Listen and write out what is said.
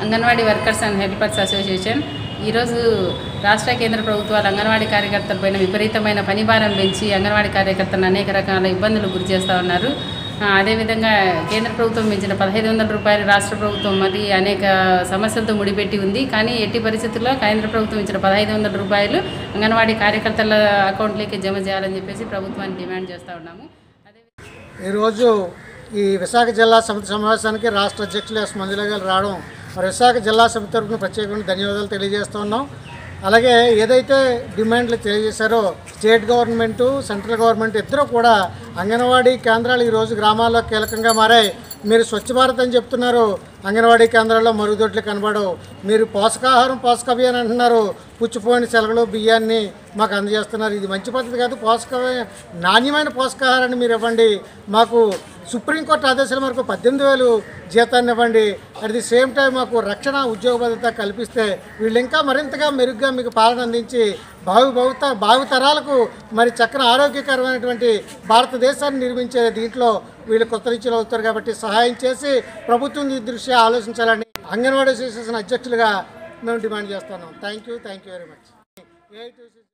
anganwadi workers and helpers association ఈరోజు రాష్ట్ర కేంద్ర ప్రభుత్వాలు అంగన్వాడీ కార్యకర్తలపైన విపరీతమైన పనిభారం పెంచి అంగన్వాడీ కార్యకర్తలను అనేక రకాల ఇబ్బందులు గురి చేస్తూ ఉన్నారు ఆ, అదేవిధంగా కేంద్ర ప్రభుత్వం పెంచిన పదహైదు వందల రూపాయలు రాష్ట్ర ప్రభుత్వం మరి అనేక సమస్యలతో ముడిపెట్టి ఉంది కానీ ఎట్టి పరిస్థితుల్లో కేంద్ర ప్రభుత్వం ఇచ్చిన పదహైదు వందల రూపాయలు అంగన్వాడీ కార్యకర్తల అకౌంట్లోకి జమ చేయాలని చెప్పేసి ప్రభుత్వాన్ని డిమాండ్ చేస్తూ ఉన్నాము అదే ఈరోజు ఈ విశాఖ జిల్లా సమితి సమావేశానికి రాష్ట్ర అధ్యక్షులు ఎస్ మంజుల గారు రావడం మరి విశాఖ జిల్లా సమితి తరఫున ప్రత్యేకంగా ధన్యవాదాలు తెలియజేస్తున్నాం అలాగే ఏదైతే డిమాండ్లు తెలియజేశారో స్టేట్ గవర్నమెంటు సెంట్రల్ గవర్నమెంట్ ఇద్దరు కూడా అంగన్వాడీ కేంద్రాలు ఈరోజు గ్రామాల్లో కీలకంగా మారాయి మీరు స్వచ్ఛ భారత్ అని చెప్తున్నారు అంగన్వాడీ కేంద్రాల్లో మరుగుదొడ్లు కనబడవు మీరు పోషకాహారం పోషకాభియాన్ అంటున్నారు పుచ్చిపోయిన సెలవులు బియ్యాన్ని మాకు అందజేస్తున్నారు ఇది మంచి పద్ధతి కాదు పోషక నాణ్యమైన పోషకాహారాన్ని మీరు ఇవ్వండి మాకు సుప్రీంకోర్టు ఆదేశాల మేరకు పద్దెనిమిది వేలు జీతాన్ని ఇవ్వండి అట్ ది సేమ్ టైం మాకు రక్షణ ఉద్యోగ భద్రత కల్పిస్తే వీళ్ళు ఇంకా మరింతగా మెరుగ్గా మీకు పాలన అందించి భావి భవిత భావి తరాలకు మరి చక్కని ఆరోగ్యకరమైనటువంటి భారతదేశాన్ని నిర్మించే దీంట్లో వీళ్ళు కొత్త రీతిలో అవుతారు కాబట్టి సహాయం చేసి ప్రభుత్వం ఈ దృష్ట్యా ఆలోచించాలని అంగన్వాడీ అసోసియేషన్ అధ్యక్షులుగా మేము డిమాండ్ చేస్తున్నాం thank you thank you very much